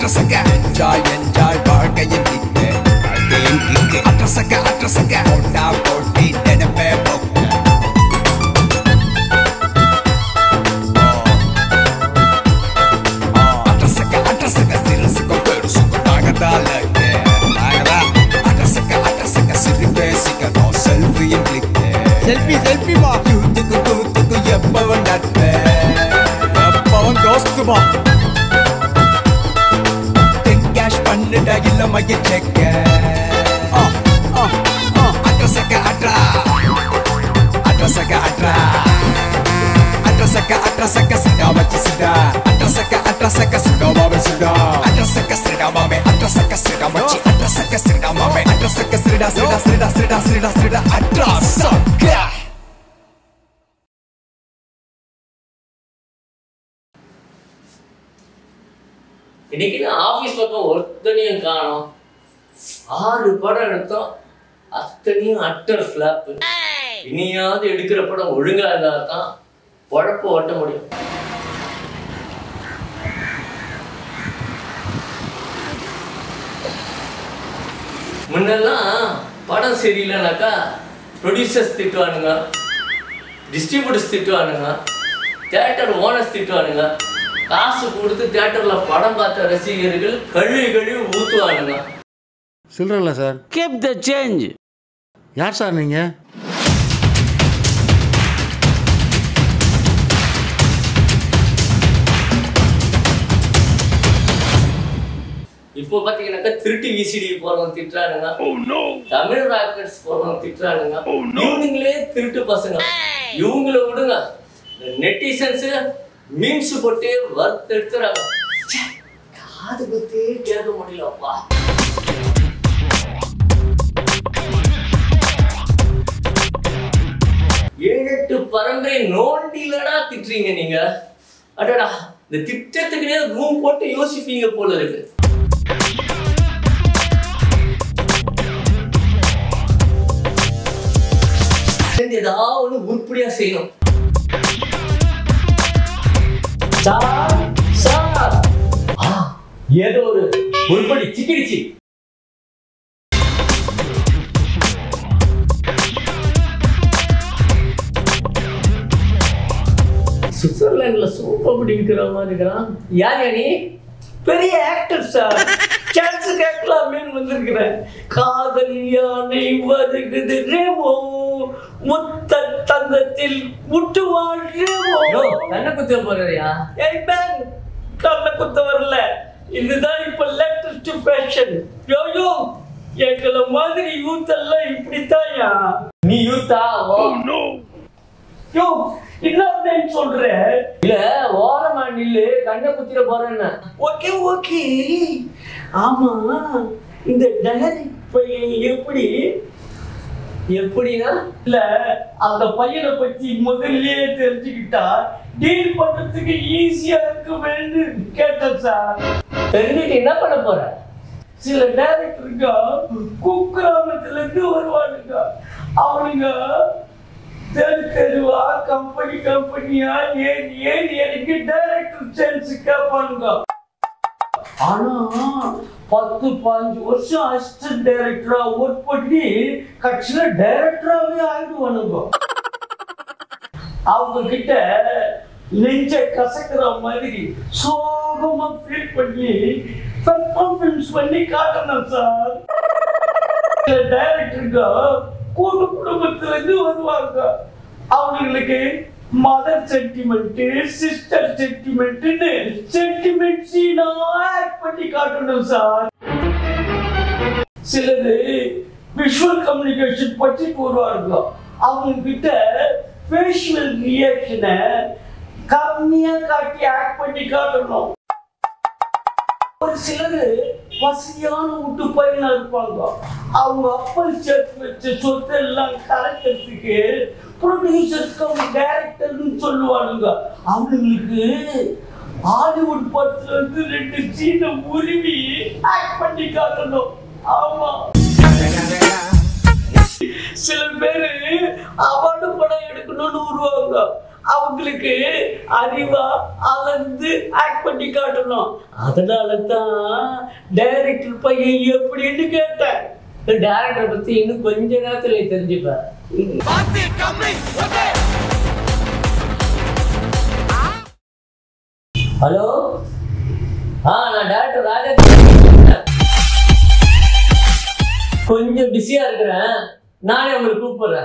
அட்ரஸக்க enjoy enjoy வாழ்க்கையின் kick வாழ்க்கையின் kick அட்ரஸக்க அட்ரஸக்க போட்டா போட்டி நினைப்பே போக்க அட்ரஸக்க அட்ரஸக்க சிரசுக்கு பெருசுக்கு நாகதால நாகதா அட்ரஸக்க அட்ரஸக்க சிரிப்பே சிக்கணும் செல்ஃபியின் கிளிக்கு செல்ஃபி செல்ஃபிமா தூத்துக்கு தூத்துக்கு எப்பவன் நட்பே எப்பவன் தோஸ்துமா டென் கேஷ் பண்ணுடா இல்ல மைய செக்க அட்ரஸக்க அட்ரா அட்ரஸக்க அட்ரா அட்ரஸக்க அட்ரஸக்க சிடாமச்சி சிடா அட்ரஸக்க அட்ரஸக்க சிடாமாவே சிடா அட்ரஸக்க சிடாமாவே அட்ரஸக்க சிடாமச்சி அட்ரஸக்க சிடாமாவே அட்ரஸக்க சிடா சிடா சிடா சிடா சிடா சிடா அட்ரஸக்க இன்னைக்கு நான் ஆஃபீஸ் பக்கம் ஒருத்தனையும் காணோம் ஆறு படம் எடுத்தோம் அத்தனையும் அட்டர் ஃபிளாப் இனியாவது எடுக்கிற படம் ஒழுங்கா இருந்தா தான் பொழப்பு ஓட்ட முடியும் முன்னெல்லாம் படம் சரியில்லைனாக்கா ப்ரொடியூசர்ஸ் திட்டுவானுங்க டிஸ்ட்ரிபியூட்டர்ஸ் திட்டுவானுங்க தேட்டர் ஓனர்ஸ் திட்டுவானுங்க காசு கொடுத்து தேட்டர்ல படம் பார்த்த ரசிகர்கள் கழுவி கழுவி ஊத்துவானுங்க சில்லறல சார் keep the change யார் சார் நீங்கள் இப்போ பாத்தீங்கன்னாக்கா திருட்டு விசிடி போறவங்க திட்டுறானுங்க தமிழ் ராக்கெட்ஸ் போறவங்க திட்டுறானுங்க இவனுங்களே திருட்டு பசங்க இவங்கள விடுங்க நெட்டிசன்ஸ் மீம்ஸ் போட்டு வறுத்தெடுத்துறாங்க ச்சே, காது குத்தே கேட்க முடியலப்பா ஏழு எட்டு பரம்பரை நோண்டிலடா திட்டுறீங்க நீங்க அடடா இந்த திட்டத்துக்குனே ரூம் போட்டு யோசிப்பீங்க போல இருக்கு ஏதாவது ஒண்ணு உருப்படியா செய்யணும் சார் சார் ஆ, ஏதோ ஒரு உருப்படி சிக்கிடுச்சு சுவிட்சர்லாந்துல சூப்பர் பிடிக்கிற மாதிரி இருக்கிறான் யார் நீ பெரிய ஆக்டர் சார் சான்ஸ் கேட்கலாமேன்னு வந்திருக்கிறேன் காதல் யானை வருகுது ரேமோ முத்த தந்தத்தில் முட்டுவான் ரேமோ கண்ணை குத்த போறியா ஏய் மேன் கண்ணை குத்த வரல இதுதான் இப்ப லேட்டஸ்ட் ஃபேஷன் யோயோ எங்களை மாதிரி யூத் எல்லாம் இப்படித்தாயா நீ யூத்தா ஓ யோ இன்னொரு சொல்றேன் இல்ல ஓரமா நில்லு கண்ணை குத்திர போறேன்னு ஓகே ஓகே ஆமா இந்த டயரி பையன் எப்படி எப்படின்னா இல்ல அந்த பையனை பத்தி முதல்லயே தெரிஞ்சுக்கிட்டா டீல் பண்றதுக்கு ஈஸியா இருக்குமேன்னு கேட்டேன் சார் தெரிஞ்சுட்டு என்ன பண்ண போற சில டேரக்டருங்க குக்கிராமத்துல இருந்து வருவானுங்க அவனுங்க தெரு தெருவா கம்பெனி கம்பெனியா ஏறி ஏறி எனக்கு டைரக்டர் சான்ஸ் கேட்பானுங்க ஆனா பத்து பாஞ்சு வருஷம் அசிஸ்டன்ட் டைரக்டரா ஒர்க் பண்ணி கட்சியில டைரக்டராவே ஆயிடுவானுங்க அவங்க கிட்ட நெஞ்ச கசக்கிற மாதிரி சோகமா ஃபீல் பண்ணி பெர்ஃபார்மன்ஸ் பண்ணி காட்டணும் சார் டைரக்டருங்க கூட்டு குடும்பத்துல இருந்து வருவாங்க அவங்களுக்கு மதர் சென்டிமெண்ட் சிஸ்டர் சென்டிமெண்ட்னு சென்டிமெண்ட் சீனா ஆக்ட் பண்ணி காட்டணும் சார் சிலது விஷுவல் கம்யூனிகேஷன் பற்றி கூறுவாங்க அவங்க கிட்ட ஃபேஷியல் ரியாக்ஷனை கம்மியா காட்டி ஆக்ட் பண்ணி காட்டணும் ஒரு சிலர் வசதியான வீட்டு பையனா இருப்பாங்க அவங்க அப்பா சேர்த்து வச்ச சொத்து எல்லாம் கலக்கிறதுக்கு ப்ரொடியூசர் கம் டைரக்டர்னு சொல்லுவானுங்க அவங்களுக்கு ஹாலிவுட் படத்துல இருந்து ரெண்டு சீனை உருவி ஆக்ட் பண்ணி காட்டணும் ஆமா சில பேரு அவார்டு படம் எடுக்கணும்னு வருவாங்க அவங்களுக்கு அறிவா அளந்து ஆக்ட் பண்ணி காட்டணும் அதனால தான் டைரக்டர் பையன் எப்படின்னு கேட்டேன் டேரக்டரை பத்தி இன்னும் கொஞ்ச நேரத்துல நீ தெரிஞ்சுப்ப ஹலோ ஆ நான் டேரக்டர் ராஜா பேசுறேன். கொஞ்சம் பிஸியா இருக்கிறேன் நானே உங்களை கூப்பிடுறேன்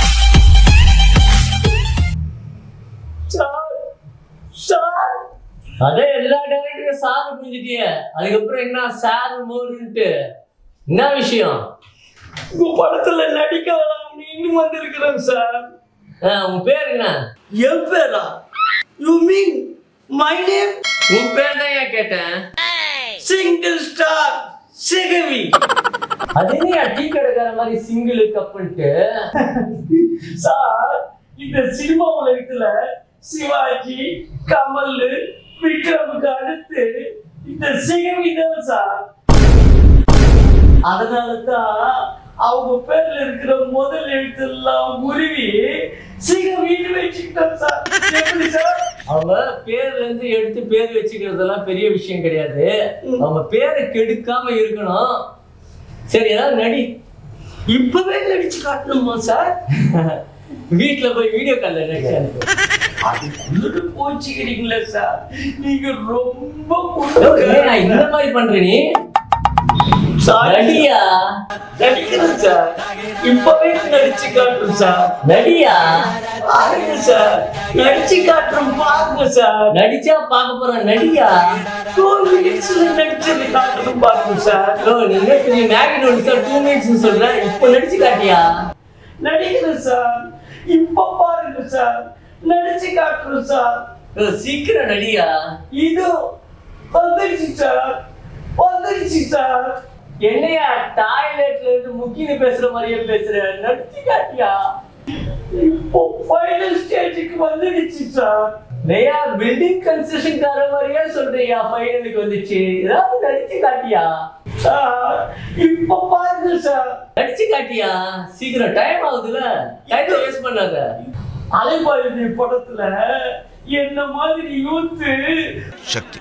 சார் சார் அதே எல்லா டேரக்டரும் சார் புரிஞ்சுட்டிய அதுக்கப்புறம் என்ன சார் மோருன்ட்டு என்ன விஷயம் உங்க படத்துல நடிக்க வேணாம் இன்னும் வந்திருக்கிறேன் சார் ஆ, உன் பேர் என்ன என் பேரா யூ மீன் மை நேம் உன் பேர் தான் ஏன் கேட்டேன் சிங்கிள் ஸ்டார் சிகவி அது என்ன டீ கடைக்கார மாதிரி சிங்கிள் கப்புன்ட்டு சார் இந்த சினிமா உலகத்துல சிவாஜி கமல் விக்ரமுக்கு அடுத்து இந்த சிகவி தான் சார் அதனால தான் அவங்க பேர்ல இருக்கிற முதல் எழுத்தெல்லாம் உருவி சிகவின்னு வச்சுக்கிட்டோம் சார் எப்படி சார் அவங்க பேர்ல இருந்து எடுத்து பேர் வச்சுக்கிறதெல்லாம் பெரிய விஷயம் கிடையாது அவங்க பேரை கெடுக்காம இருக்கணும் சரி ஏதாவது நடி இப்பவே நடிச்சு காட்டணுமா சார் வீட்டுல போய் வீடியோ கால்ல நடிச்சு அனுப்பு. அதுக்குள்ள போச்சுக்கிறீங்களா சார் நீங்க ரொம்ப ஏய், நான் இந்த மாதிரி பண்ற நீ சாரி நடியா நடிக்கிறேன் சார் இப்பவே நடிச்சு காட்டுறேன் சார் நடியா பாருங்க சார் நடிச்சு காட்டுறேன் பாருங்க சார் நடிச்சா பார்க்க போற நடியா டூ மினிட்ஸ்ல நடிச்சது காட்டுறேன் பாருங்க சார் ஓ, நீ என்ன பெரிய மேகி நோட்ஸ் டூ மினிட்ஸ் சொல்ற இப்போ நடிச்சு காட்டியா நடிக்கிறேன் சார் இப்ப பாருங்க சார் நடிச்சு காட்டுறேன் சார் ஓ, சீக்கிரம் நடியா இது வந்துருச்சு சார் வந்துருச்சு சார் என்னையா டாய்லெட்ல இருந்து முக்கின்னு பேசுற மாதிரியே பேசுற நடிச்சு காட்டியா இப்போ ஃபைனல் ஸ்டேஜுக்கு வந்துடுச்சு சார் நையா பில்டிங் கன்ஸ்ட்ரக்ஷன் கார மாதிரியே சொல்றியா ஃபைனலுக்கு வந்துச்சு ஏதாவது நடிச்சு காட்டியா சார் இப்ப பாருங்க சார் நடிச்சு காட்டியா சீக்கிரம் டைம் ஆகுதுல டைம் வேஸ்ட் பண்ணாத அலைபாயுதி படத்துல என்ன மாதிரி யூத்து சக்தி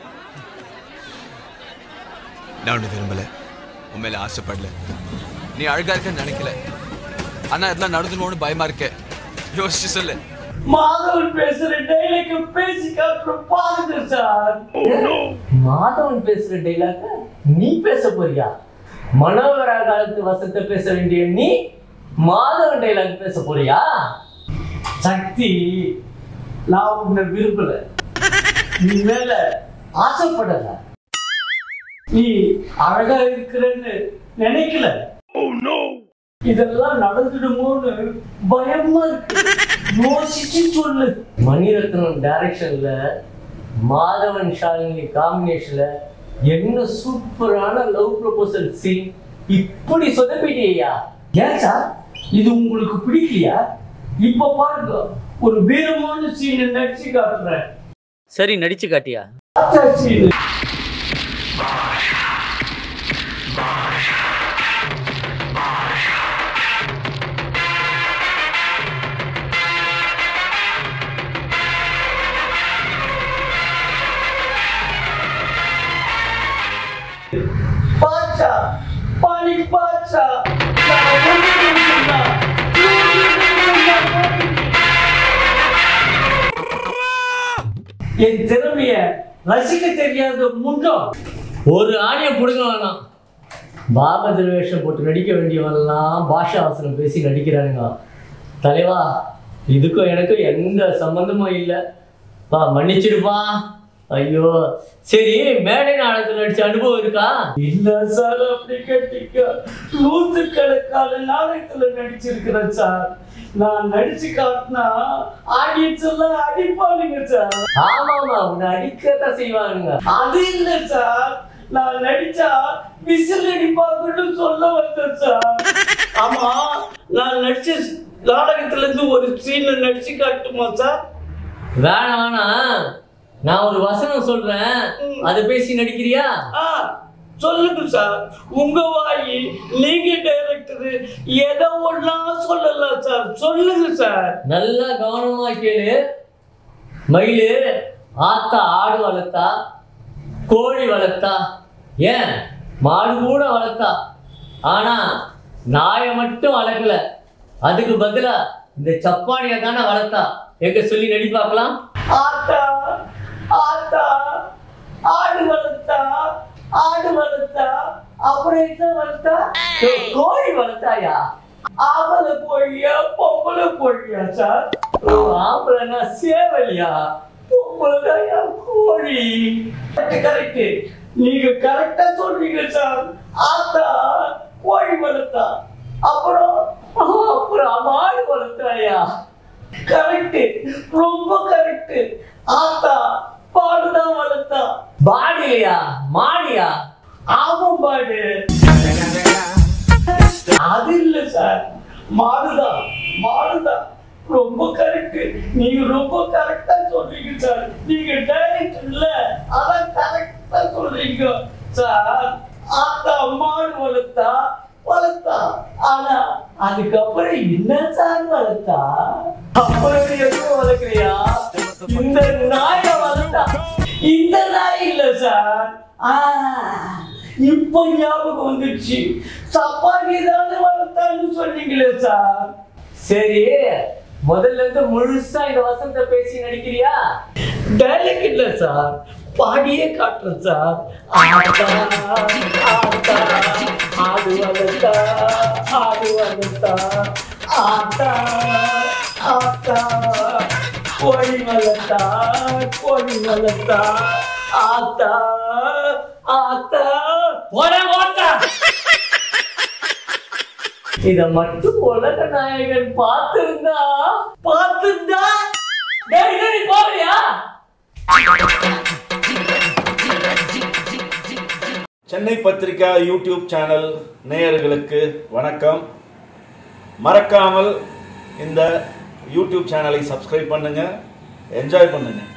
நான் ஒன்று விரும்பல உன் மேல ஆசைப்படல நீ அழகா இருக்கன்னு நினைக்கல ஆனா இதெல்லாம் நடந்துருவோம்னு பயமா இருக்க யோசிச்சு சொல்லு மாதவன் பேசுற டைலாக் பேசி காட்டுற பாருங்க சார் மாதவன் பேசுற டைலாக் நீ பேச போறியா மனோகரா காலத்து வசத்தை பேச வேண்டிய நீ மாதவன் டைலாக் பேச போறியா சக்தி நான் உன்னை விரும்பல நீ மேல ஆசைப்படல நீ அழகா இருக்கிறன்னு நினைக்கல இதெல்லாம் நடந்துடுமோன்னு பயமா இருக்கு யோசிச்சு சொல்லு மணிரத்னம் டைரக்ஷன்ல மாதவன் ஷாலினி காம்பினேஷன்ல என்ன சூப்பரான லவ் ப்ரொபோசல் சீன் இப்படி சொதப்பிட்டியா ஏன் சார் இது உங்களுக்கு பிடிக்கலையா இப்ப பாருங்க ஒரு வீரமான சீனை நடிச்சு காட்டுறேன் சரி நடிச்சு காட்டியா ராஜா சீனு பாட்சா பாணி பாட்சா நான் ஒண்ணு சொன்னா என் திறமைய ரசிக்க தெரியாத முண்டம் ஒரு ஆணியை பிடுங்க வேணாம் பாபதிர வேஷம் போட்டு நடிக்க வேண்டியவன்லாம் பாஷா வசனம் பேசி நடிக்கிறானுங்க தலைவா இதுக்கும் எனக்கும் எந்த சம்பந்தமும் இல்லை பா மன்னிச்சிடுப்பா ஐயோ சரி மேடை நாடகத்தில் நடிச்ச அனுபவம் இருக்கா இல்ல சார் அப்படி கேட்டீங்க நூத்து கணக்கான நாடகத்துல நடிச்சிருக்கிறேன் சார் நான் நடிச்சு காட்டினா ஆடியன்ஸ் எல்லாம் அடிப்பானுங்க சார் ஆமா ஆமா உன்னை அடிக்கத்தான் செய்வானுங்க அது இல்ல சார் நான் நடிச்சா விசில் அடிப்பாங்கன்னு சொல்ல வந்தேன் சார் ஆமா நான் நடிச்ச நாடகத்துல இருந்து ஒரு சீன்ல நடிச்சு காட்டுமா சார் வேணாம் வேணாம் நான் ஒரு வசனம் சொல்றேன் அதை பேசி நடிக்கிறியா ஆ சொல்லுங்க சார் உங்க வாயி நீங்க டைரக்டர் எதை ஒண்ணா சொல்லலாம் சார் சொல்லுங்க சார் நல்லா கவனமா கேளு மயிலு ஆத்தா ஆடு வளர்த்தா கோழி வளர்த்தா ஏன் மாடு கூட வளர்த்தா ஆனா நாயை மட்டும் வளர்க்கல அதுக்கு பதிலா இந்த சப்பானியை தானே வளர்த்தா எங்க சொல்லி நடி பார்க்கலாம் ஆத்தா ஆத்தா ஆடு வளர்த்தா ஆடு வளர்த்தா அப்புறம் என்ன வளர்த்தா ஓ, கோழி வளர்த்தாயா ஆம்பளை கோழியா பொம்பளை கோழியா சார் ஓ, ஆம்பளைன்னா சேவலியா பொம்பளைதாயா கோழி கரெக்ட் நீங்க கரெக்டா சொல்றீங்க சார் ஆத்தா கோழி வளர்த்தா அப்புறம் ஆ, அப்புறம் மாடு வளர்த்தாயா கரெக்ட் ரொம்ப கரெக்ட் ஆத்தா பாடுதான் வளர்த்தா பாடிலையா மாடியா ஆமாம் பாடு அது இல்ல சார் மாடுதான் மாடுதான் ரொம்ப கரெக்ட் நீங்க ரொம்ப கரெக்டா சொல்றீங்க சார் நீங்க டைரக்ட் இல்ல அதான் கரெக்டா சொல்றீங்க சார் ஆத்தா மாடு வளர்த்தா வளர்த்தா ஆனா அதுக்கப்புறம் என்ன சார் வளர்த்தா அப்புறம் எதுவும் வளர்க்கலையா இந்த நாய வளர்த்தா இந்த நாய் இல்ல சார் ஆ, இப்ப ஞாபகம் வந்துச்சு சப்பாத்தி தானே வளர்த்தான்னு சொன்னீங்களே சார் சரி முதல்ல இருந்து முழுசா இந்த வசந்த பேசி நடிக்கிறியா டைலாக் இல்ல சார் பாடியே காட்டுறேன் சார் ஆத்தா, ஆத்தா, ஆடு வளர்த்தா ஆடு வளர்த்தா ஆத்தா ஆத்தா கோழி வளர்த்தா கோழி வளர்த்தா ஆத்தா ஆத்தா போட ஓட்டா இத மட்டும் உலக நாயகன் பார்த்திருந்தா பார்த்துந்தா டேய் டேய், நீ போகலையா சென்னை பத்திரிகா யூடியூப் சேனல் நேயர்களுக்கு வணக்கம் மறக்காமல் இந்த யூடியூப் சேனலை சப்ஸ்கிரைப் பண்ணுங்க என்ஜாய் பண்ணுங்க